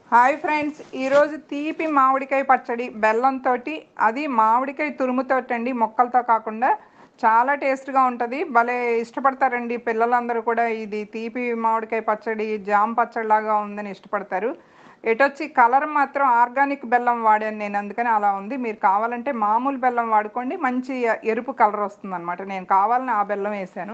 hi friends ఈరోజు తీపి మామిడికాయ పచ్చడి బెల్లంతో అది మామిడికాయ తురుముతోటి అండి మొక్కలతో కాకుండా చాలా టేస్ట్గా ఉంటుంది భలే ఇష్టపడతారండి పిల్లలందరూ కూడా ఇది తీపి మామిడికాయ పచ్చడి జామ్ పచ్చడి లాగా ఉందని ఇష్టపడతారు ఎటొచ్చి కలర్ మాత్రం ఆర్గానిక్ బెల్లం వాడాను నేను అందుకని అలా ఉంది మీరు కావాలంటే మామూలు బెల్లం వాడుకోండి మంచి ఎరుపు కలర్ వస్తుంది నేను కావాలని ఆ బెల్లం వేసాను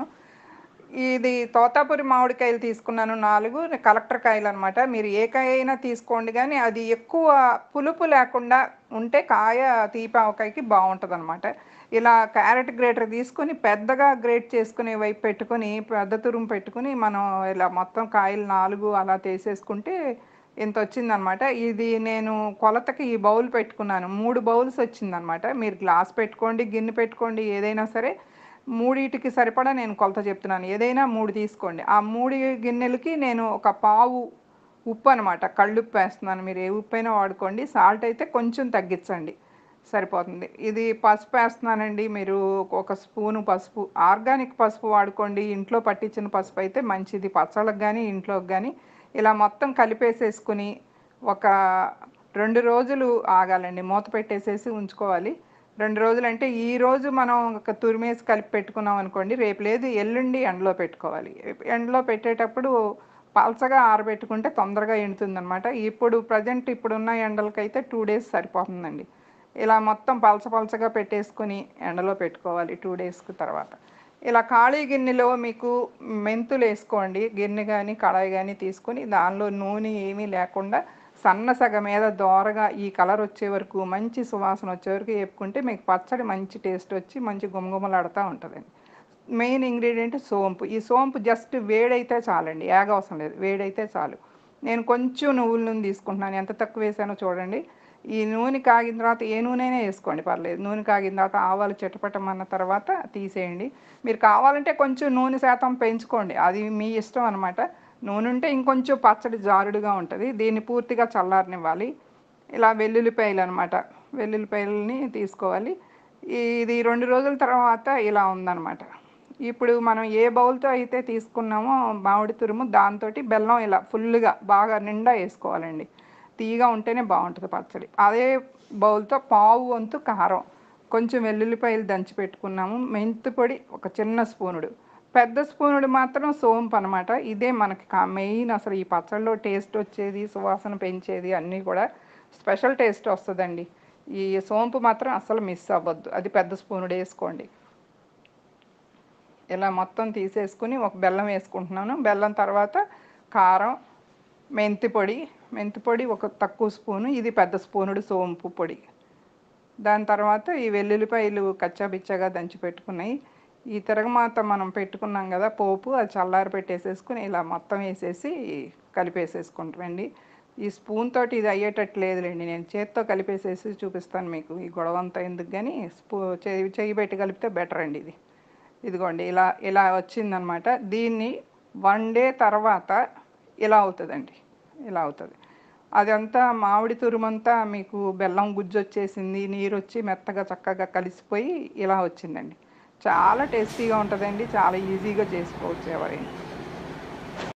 ఇది తోతాపురి మామిడికాయలు తీసుకున్నాను నాలుగు కలెక్టర్ కాయలు అనమాట మీరు ఏ కాయ అయినా తీసుకోండి కానీ అది ఎక్కువ పులుపు లేకుండా ఉంటే కాయ తీపావకాయకి బాగుంటుంది అనమాట ఇలా క్యారెట్ గ్రేటర్ తీసుకొని పెద్దగా గ్రేట్ చేసుకునే వైపు పెట్టుకొని పెద్ద తురుము పెట్టుకుని మనం ఇలా మొత్తం కాయలు నాలుగు అలా తీసేసుకుంటే ఇంత వచ్చిందనమాట ఇది నేను కొలతకి ఈ బౌల్ పెట్టుకున్నాను మూడు బౌల్స్ వచ్చిందనమాట మీరు గ్లాస్ పెట్టుకోండి గిన్నె పెట్టుకోండి ఏదైనా సరే మూడిటికి సరిపడా నేను కొలత చెప్తున్నాను ఏదైనా మూడు తీసుకోండి ఆ మూడు గిన్నెలకి నేను ఒక పావు ఉప్పు అనమాట కళ్ళుప్పు వేస్తున్నాను మీరు ఏ ఉప్పు అయినా వాడుకోండి సాల్ట్ అయితే కొంచెం తగ్గించండి సరిపోతుంది ఇది పసుపు వేస్తున్నానండి మీరు ఒక స్పూను పసుపు ఆర్గానిక్ పసుపు వాడుకోండి ఇంట్లో పట్టించిన పసుపు అయితే మంచిది పచ్చళ్ళకి కానీ ఇంట్లోకి కానీ ఇలా మొత్తం కలిపేసేసుకుని ఒక రెండు రోజులు ఆగాలండి మూత పెట్టేసేసి ఉంచుకోవాలి రెండు రోజులు అంటే ఈ రోజు మనం ఒక తురిమేసి కలిపి పెట్టుకున్నాం అనుకోండి రేపు లేదు ఎల్లుండి ఎండలో పెట్టుకోవాలి ఎండలో పెట్టేటప్పుడు పలచగా ఆరబెట్టుకుంటే తొందరగా ఎండుతుందనమాట ఇప్పుడు ప్రజెంట్ ఇప్పుడున్న ఎండలకైతే టూ డేస్ సరిపోతుందండి ఇలా మొత్తం పలచ పలచగా పెట్టేసుకుని ఎండలో పెట్టుకోవాలి టూ డేస్కి తర్వాత ఇలా ఖాళీ గిన్నెలో మీకు మెంతులు వేసుకోండి గిన్నె కానీ కడాయి కానీ తీసుకొని దానిలో నూనె ఏమీ లేకుండా సన్న సగ మీద దోరగా ఈ కలర్ వచ్చే వరకు మంచి సువాసన వచ్చే వరకు వేపుకుంటే మీకు పచ్చడి మంచి టేస్ట్ వచ్చి మంచి గుమగుమలాడుతూ ఉంటుందండి మెయిన్ ఇంగ్రీడియంట్ సోంపు ఈ సోంపు జస్ట్ వేడైతే చాలండి ఏగ అవసరం లేదు వేడైతే చాలు నేను కొంచెం నువ్వుల నూనె తీసుకుంటున్నాను ఎంత తక్కువ వేసానో చూడండి ఈ నూనె కాగిన తర్వాత ఏ నూనె వేసుకోండి పర్లేదు నూనె కాగిన తర్వాత ఆవాలు చిటపటమన్న తర్వాత తీసేయండి మీరు కావాలంటే కొంచెం నూనె శాతం పెంచుకోండి అది మీ ఇష్టం అనమాట నూనె ఉంటే ఇంకొంచెం పచ్చడి జారుడుగా ఉంటుంది దీన్ని పూర్తిగా చల్లారనివ్వాలి ఇలా వెల్లుల్లిపాయలు అనమాట వెల్లుల్లిపాయలని తీసుకోవాలి ఇది రెండు రోజుల తర్వాత ఇలా ఉందన్నమాట ఇప్పుడు మనం ఏ బౌల్తో అయితే తీసుకున్నామో మామిడి తురుము దాంతో బెల్లం ఇలా ఫుల్గా బాగా నిండా వేసుకోవాలండి తీయగా ఉంటేనే బాగుంటుంది పచ్చడి అదే బౌల్తో పావు వంతు కారం కొంచెం వెల్లుల్లిపాయలు దంచి పెట్టుకున్నాము మెంతి పొడి ఒక చిన్న స్పూనుడు పెద్ద స్పూనుడు మాత్రం సోంపు అనమాట ఇదే మనకి మెయిన్ అసలు ఈ పచ్చళ్ళలో టేస్ట్ వచ్చేది సువాసన పెంచేది అన్నీ కూడా స్పెషల్ టేస్ట్ వస్తుందండి ఈ సోంపు మాత్రం అసలు మిస్ అవ్వద్దు అది పెద్ద స్పూనుడు వేసుకోండి ఇలా మొత్తం తీసేసుకుని ఒక బెల్లం వేసుకుంటున్నాను బెల్లం తర్వాత కారం మెంతి పొడి మెంతి పొడి ఒక తక్కువ స్పూను ఇది పెద్ద స్పూనుడు సోంపు పొడి దాని తర్వాత ఈ వెల్లుల్లిపాయలు కచ్చాబిచ్చాగా దంచి పెట్టుకున్నాయి ఈ తిరగమాత మనం పెట్టుకున్నాం కదా పోపు అది చల్లారి పెట్టేసేసుకుని ఇలా మొత్తం వేసేసి కలిపేసేసుకుంటామండి ఈ స్పూన్ తోటి ఇది అయ్యేటట్టు లేదులేండి నేను చేత్తో కలిపేసేసి చూపిస్తాను మీకు ఈ గొడవ అంతా ఎందుకు కానీ స్పూ చేయి చేయి పెట్టి కలిపితే బెటర్ అండి ఇది ఇదిగోండి ఇలా ఇలా వచ్చిందనమాట దీన్ని వన్ డే తర్వాత ఇలా అవుతుందండి ఇలా అవుతుంది అదంతా మామిడి తురుమంతా మీకు బెల్లం గుజ్జు వచ్చేసింది నీరు వచ్చి మెత్తగా చక్కగా కలిసిపోయి ఇలా వచ్చిందండి చాలా టేస్టీగా ఉంటుందండి చాలా ఈజీగా చేసుకోవచ్చు ఎవరైనా